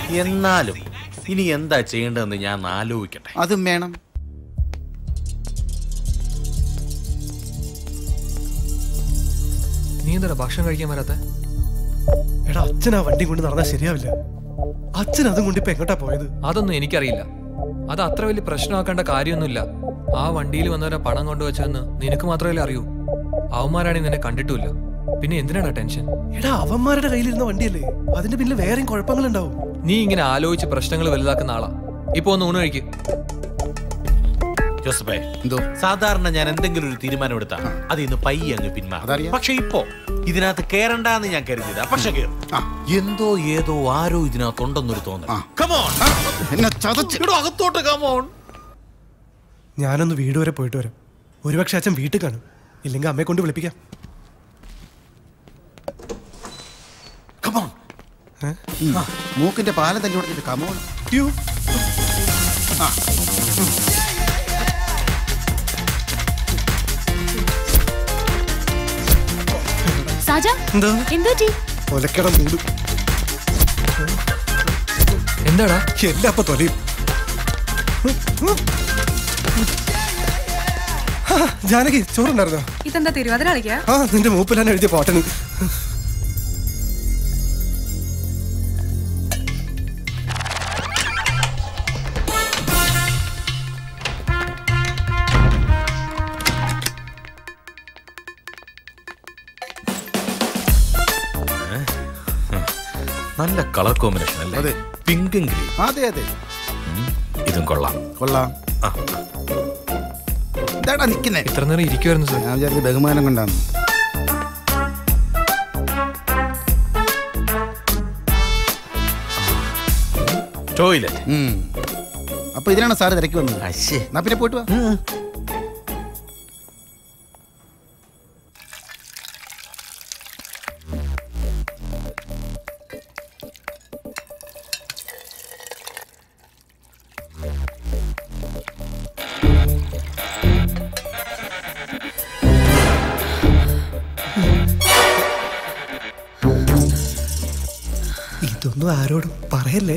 എന്നാലും ഇനി എന്താ ചെയ്യേണ്ടതെന്ന് ഞാൻ ആലോചിക്കട്ടെ അതും വേണം നീ എന്താ ഭക്ഷണം കഴിക്കാൻ വരാത്ത എടാ അച്ഛൻ ആ വണ്ടി കൊണ്ട് നടന്നാൽ ശരിയാവില്ല അച്ഛൻ അതും കൊണ്ട് ഇപ്പൊ എങ്ങോട്ടാ പോയത് അതൊന്നും എനിക്കറിയില്ല അത് അത്ര വലിയ പ്രശ്നമാക്കേണ്ട കാര്യമൊന്നുമില്ല ആ വണ്ടിയിൽ വന്നവരെ പണം കൊണ്ടുവച്ചതെന്ന് നിനക്ക് മാത്രമല്ലേ അറിയൂ അവന്മാരാണെങ്കിൽ നിന്നെ കണ്ടിട്ടുമില്ല പിന്നെ എന്തിനാണ് ടെൻഷൻ എടാ അവന്മാരുടെ കയ്യിലിരുന്ന വണ്ടിയല്ലേ അതിന്റെ പിന്നിൽ വേറെയും കുഴപ്പങ്ങളുണ്ടാവും നീ ഇങ്ങനെ ആലോചിച്ച് പ്രശ്നങ്ങൾ വലുതാക്കുന്ന ആളാ ഇപ്പൊ ഒന്ന് ഊണ് കഴിക്ക് ജോസഫേ എന്തോ സാധാരണ ഞാൻ എന്തെങ്കിലും ഒരു തീരുമാനം എടുത്താ അത് ഇന്ന് പയ്യെ അങ്ങ് പിന്മാറും അതറിയാം. പക്ഷെ ഇപ്പോ ഇതിനകത്ത് കേറണ്ടെന്ന് ഞാൻ കരുതിയതാ പക്ഷെ കേറും ആ. എന്തോ ഏതോ ആരോ ഇതിനകത്തുണ്ടെന്നൊരു തോന്നൽ ആ. കമോൺ എന്നെ ചതച്ച് ഇവിടെ അകത്തോട്ട് കമോൺ ഞാനൊന്ന് വീട് വരെ പോയിട്ട് വരാം ഒരുപക്ഷെ അച്ഛൻ വീട്ടിൽ കാണും ഇല്ലെങ്കിൽ അമ്മയെ കൊണ്ട് വിളിപ്പിക്കാം കമോൺ ഉം. മൂക്കിന്റെ പാലം തല്ലി കൊടുത്തിട്ട് കമോൺ യ്യോ, സാജ എന്താ എന്തോ ടീ ഒലക്കട മൂട് എന്താടാ എല്ലാം അപ്പൊ തൊലയും ആ, ജാനകി ചോറുണ്ടായിരുന്നോ ഇതെന്താ തിരുവാതിര കളിക്കാ ആ നിന്റെ മൂപ്പിലാണ് എഴുതിയ പാട്ടന് നല്ല കളർ കോമ്പിനേഷൻ അല്ലേ അതെ. പിങ്കും ഗ്രീൻ അതെ അതെ ഇതും കൊള്ളാം കൊള്ളാം ആ. എന്താടാ നിക്കുന്നേ ഇത്ര നേരം ഇരിക്കുമായിരുന്നു സാർ ഞാൻ വിചാരിച്ച ബഹുമാനം കൊണ്ടാണ് ടോയ്ലറ്റ് ഉം. അപ്പൊ ഇതിനാണ് സാറ് തിരക്കി വന്നത് അശ്ശേ എന്നാ പിന്നെ പോയിട്ട് വാ ഇതൊന്നും ആരോടും പറയല്ലേ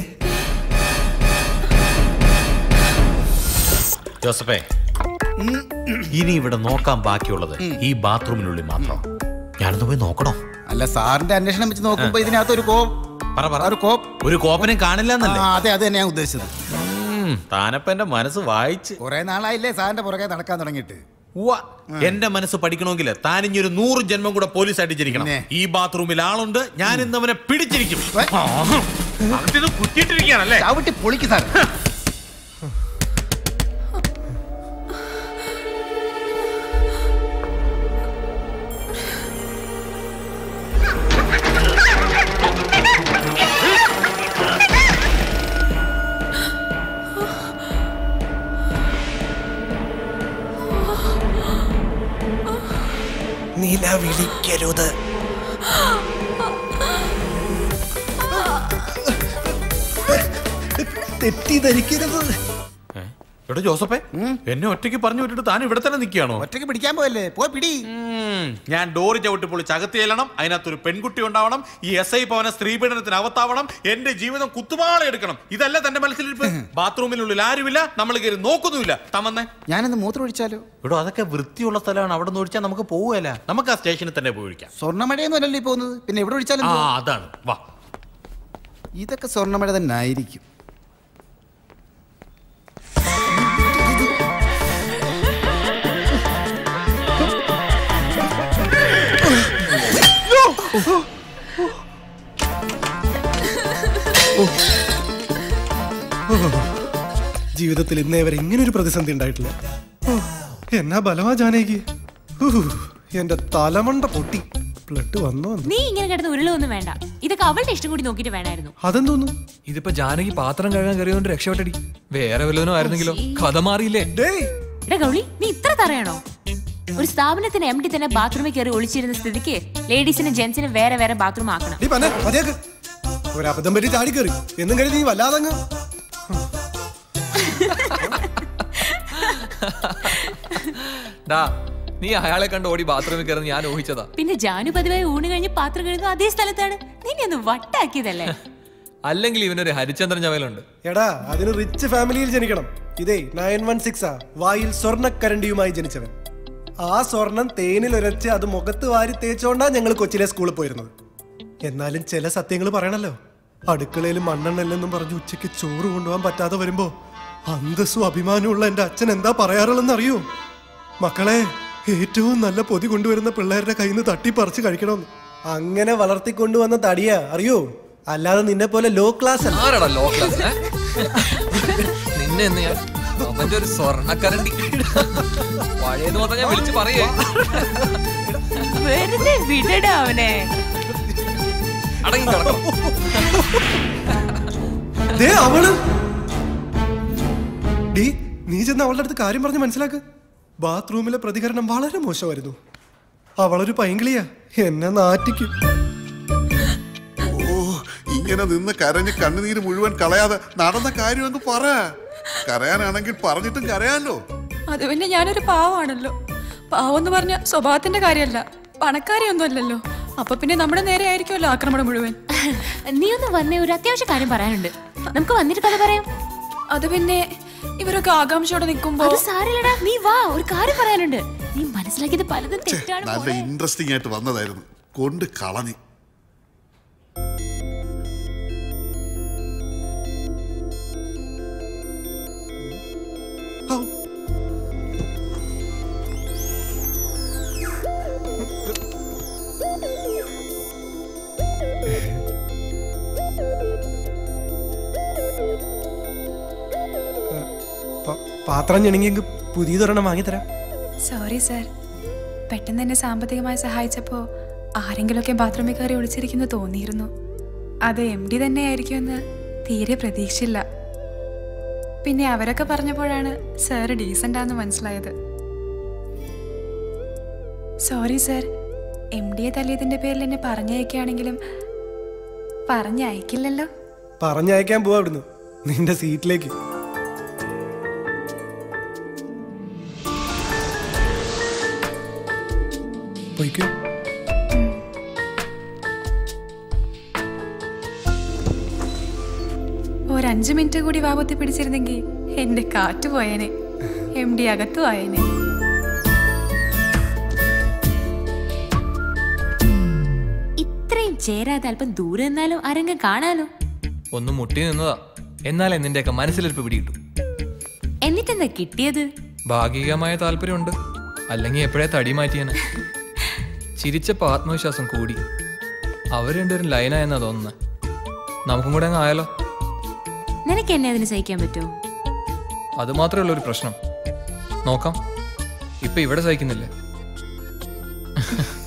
ജോസഫേ ഇനി ഇവിടെ നോക്കാൻ ബാക്കിയുള്ളത് ഈ ബാത്റൂമിനുള്ളിൽ മാത്രം ഞാനൊന്ന് പോയി നോക്കണോ അല്ല സാറിന്റെ അന്വേഷണം വെച്ച് നോക്കുമ്പോ ഇതിനകത്ത് ഒരു കോപ്പ് പറ പറ ഒരു കോപ്പ് ഒരു കോപ്പനും കാണില്ല എന്നല്ലേ ആ, അതെ അത് തന്നെയാണ് ഉദ്ദേശിച്ചത് താനപ്പ എന്റെ മനസ്സ് വായിച്ച് കുറെ നാളായില്ലേ സാറിന്റെ പുറകെ നടക്കാൻ തുടങ്ങിയിട്ട് ഉവ്വ. എന്റെ മനസ്സ് പഠിക്കണമെങ്കിൽ താൻ ഇനി ഒരു നൂറ് ജന്മം കൂടെ പോലീസ് ആയിട്ട് ജനിക്കണം പിന്നെ? ഈ ബാത്റൂമിൽ ആളുണ്ട് ഞാൻ ഇന്ന് അവനെ പിടിച്ചിരിക്കും വേ. അകത്തിത് കുറ്റിയിട്ടിരിക്കുകയാണല്ലേ ചവിട്ടി പൊളിക്ക് സാർ നില വിളിക്കരുത് തെറ്റിദ്ധരിക്കരുത് എടോ ജോസഫേ എന്നെ ഒറ്റയ്ക്ക് പറഞ്ഞു വിട്ടിട്ട് താൻ ഇവിടെ തന്നെ നിൽക്കുകയാണോ ഒറ്റയ്ക്ക് പിടിക്കാൻ പോയല്ലേ പോയി പിടി ഉം, ഞാൻ ഡോറ് ചവിട്ടി പൊളിച്ച് അകത്ത് ചെല്ലണം അതിനകത്തൊരു പെൺകുട്ടി ഉണ്ടാവണം ഈ എസ് ഐ പവന സ്ത്രീപീഡനത്തിന് അകത്താവണം എന്റെ ജീവിതം കുത്തുമാള എടുക്കണം ഇതല്ല തന്റെ മനസ്സിലിരിപ്പ് ബാത്റൂമിനുള്ളിൽ ആരുമില്ല നമ്മൾ കയറി നോക്കുന്നുമില്ല തമന്നേ ഞാനൊന്ന് മൂത്രം ഒഴിച്ചാലോ ഇവിടെ അതൊക്കെ വൃത്തിയുള്ള സ്ഥലമാണ് അവിടെ നിന്ന് ഒഴിച്ചാൽ നമുക്ക് പോവുകയല്ല നമുക്ക് ആ സ്റ്റേഷനിൽ തന്നെ പോയി ഒഴിക്കാം സ്വർണ്ണമഴയൊന്നും അല്ലല്ലോ ഈ പോകുന്നത് പിന്നെ എവിടെ ഒഴിച്ചാലും ആ പോവും. അതാണ് വാ ഇതൊക്കെ സ്വർണ്ണമഴ തന്നെ ആയിരിക്കും ജീവിതത്തിൽ ഇന്നേ വരെ ഇങ്ങനെ ഒരു പ്രതിസന്ധി ഉണ്ടായിട്ടില്ല ഓ, എന്നാ ബലമാ ജാനകി ഹൂ, എന്റെ തലമണ്ട പൊട്ടി ബ്ലഡ് വന്നോ വന്നു. നീ ഇങ്ങനെ കിടന്ന് ഉരുളൊന്നും വേണ്ട ഇതൊക്കെ അവളുടെ ഇഷ്ടം കൂടി നോക്കിയിട്ട് വേണമായിരുന്നു അതെന്തോന്നു ഇതിപ്പോ ജാനകി പാത്രം കഴുകാൻ കയറിയോണ്ട് രക്ഷപ്പെട്ടടി വേറെ വല്ലവനോ ആയിരുന്നെങ്കിലോ കഥ മാറിയില്ലേ ഡേയ് എടാ ഗൗളി നീ ഇത്ര തറയാണോ ഒരു സ്ഥാപനത്തിന് എം ഡി തന്നെ ബാത്റൂമിൽ കയറി ഒളിച്ചിരുന്ന സ്ഥിതിക്ക് ലേഡീസിനും ജെന്റ്സിനും വേറെ വേറെ ബാത്റൂം ആക്കണം നീ പന്നെ മതിയാക്ക് ഒരബദ്ധം പറ്റി ചാടി കയറി എന്നും കരുതി നീ വല്ലാതങ്ങ് ഡാ നീ അയാളെ കണ്ട് ഓടി ബാത്റൂമിൽ കയറുന്ന ഞാൻ ഊഹിച്ചതാ പിന്നെ ജാനു പതിവായി ഊണ് കഴിഞ്ഞ് പാത്രം കഴുകുന്ന അതേ സ്ഥലത്താണ് നിന്നെ ഒന്ന് വട്ടാക്കിയതല്ലേ അല്ലെങ്കിൽ ഇവനൊരു ഹരിചന്ദ്രൻ ചവലുണ്ട് എടാ അതിന് റിച്ച് ഫാമിലിയിൽ ജനിക്കണം ഇതേ നയൻ വൺ സിക്സ് ആ വായിൽ സ്വർണ്ണക്കരണ്ടിയുമായി ജനിച്ചവൻ ആ സ്വർണം തേനിൽ ഉരച്ച് അത് മുഖത്ത് വാരി തേച്ചോണ്ടാ ഞങ്ങൾ കൊച്ചിലെ സ്കൂളിൽ പോയിരുന്നത് എന്നാലും ചില സത്യങ്ങൾ പറയണല്ലോ അടുക്കളയിൽ മണ്ണെണ്ണല്ലെന്നും പറഞ്ഞ് ഉച്ചയ്ക്ക് ചോറ് കൊണ്ടുപോകാൻ പറ്റാതെ വരുമ്പോ അന്തസ്സും അഭിമാനമുള്ള എന്റെ അച്ഛൻ എന്താ പറയാറുള്ളതെന്ന് അറിയോ മക്കളെ ഏറ്റവും നല്ല പൊതി കൊണ്ടുവരുന്ന പിള്ളേരുടെ കയ്യിൽ നിന്ന് തട്ടി പറിച്ച് കഴിക്കണമെന്ന് അങ്ങനെ വളർത്തിക്കൊണ്ടുവന്ന തടിയാ അറിയോ അല്ലാതെ നിന്നെ പോലെ ലോ ക്ലാസ് അല്ല ആരാടാ ലോ ക്ലാസ് ഏ? നിന്നെ എന്ന് ഞാൻ അവന്റെ ഒരു സ്വർണ്ണക്കരണ്ടി പഴയത് മൊത്തം ഞാൻ വിളിച്ചു പറയേ വെറുതെ വിടടാ അവനെ അടങ്ങി കിടക്കണം ദേ അവള് ഡീ നീ ചെന്ന് അവളുടെ അടുത്ത് കാര്യം പറഞ്ഞ് മനസ്സിലാക്ക് ബാത്റൂമിലെ പ്രതികരണം വളരെ മോശമായിരുന്നു അവളൊരു പൈങ്കിളിയാ എന്നെ നാറ്റിക്കും ഓ ഇങ്ങനെ നിന്ന് കരഞ്ഞ് കണ്ണുനീര് മുഴുവൻ കളയാതെ നടന്ന കാര്യം അങ്ങ് പറ കരയാനാണെങ്കിൽ പറഞ്ഞിട്ടും കരയാലോ അത് പിന്നെ ഞാനൊരു പാവമാണല്ലോ പാവം എന്ന് പറഞ്ഞ സ്വഭാവത്തിന്റെ കാര്യമല്ല പണക്കാരിയൊന്നും അല്ലല്ലോ അപ്പൊ പിന്നെ നമ്മുടെ നേരെ ആയിരിക്കുമല്ലോ ആക്രമണം മുഴുവൻ നീ ഒന്ന് വന്നേ ഒരു അത്യാവശ്യ കാര്യം പറയാനുണ്ട് നമുക്ക് വന്നിട്ട് കഥ പറയാം അത് പിന്നെ ഇവരൊക്കെ ആകാംക്ഷയോടെ നിൽക്കുമ്പോ അത് സാരില്ലടാ നീ വാ ഒരു കാര്യം പറയാനുണ്ട് നീ മനസ്സിലാക്കിയത് പലതും തെറ്റാണ് നല്ല മോളെ. ഇൻട്രസ്റ്റിംഗ് ആയിട്ട് വന്നതായിരുന്നു കൊണ്ട് കളഞ്ഞ് ഔ. പ- പാത്രം ഞെണുങ്ങിയെങ്കിൽ പുതിയതൊരെണ്ണം വാങ്ങിത്തരാം സോറി സർ പെട്ടെന്ന് എന്നെ സാമ്പത്തികമായി സഹായിച്ചപ്പോ ആരെങ്കിലുമൊക്കെ ബാത്റൂമിൽ കയറി ഒളിച്ചിരിക്കുന്നു തോന്നിയിരുന്നു അത് എം ഡി തന്നെയായിരിക്കുമെന്ന് തീരെ പ്രതീക്ഷയില്ല പിന്നെ അവരൊക്കെ പറഞ്ഞപ്പോഴാണ് സാറ് ഡീസൻ്റ് ആണെന്ന് മനസ്സിലായത് സോറി സർ എം ഡിയെ തല്ലിയതിന്റെ പേരിൽ എന്നെ പറഞ്ഞയക്കുകയാണെങ്കിലും പറഞ്ഞയക്കില്ലല്ലോ പറഞ്ഞയക്കാൻ പോവാ ഇവിടുന്ന് നിന്റെ സീറ്റിലേക്ക് പൊയ്ക്കോ ഒരഞ്ചു മിനിറ്റ് കൂടി വാപത്തി പിടിച്ചിരുന്നെങ്കിൽ എന്റെ കാറ്റ് പോയേനെ എം ഡി അകത്തു ആയേനെ ഇത്രയും ചേരാതെ അല്പം ദൂരെ നിന്നാലും ആരെങ്കിലും കാണാലോ ഒന്ന് മുട്ടി നിന്നതാ എന്നാലേ നിന്റെയൊക്കെ മനസ്സിലിരിപ്പ് പിടികിട്ടു എന്നിട്ടെന്താ കിട്ടിയത് ഭാഗികമായ താല്പര്യമുണ്ട് അല്ലെങ്കിൽ എപ്പോഴേ തടി മാറ്റിയാണ് ചിരിച്ചപ്പോൾ ആത്മവിശ്വാസം കൂടി അവർ രണ്ടുപേരും ലൈനായെന്നാ തോന്നുന്നത് നമുക്കും കൂടെ അങ്ങ് ആയാലോ നിനക്ക് എന്നെ അതിന് സഹിക്കാൻ പറ്റുമോ അത് മാത്രമേ ഉള്ളൂ ഒരു പ്രശ്നം നോക്കാം ഇപ്പൊ ഇവിടെ സഹിക്കുന്നില്ലേ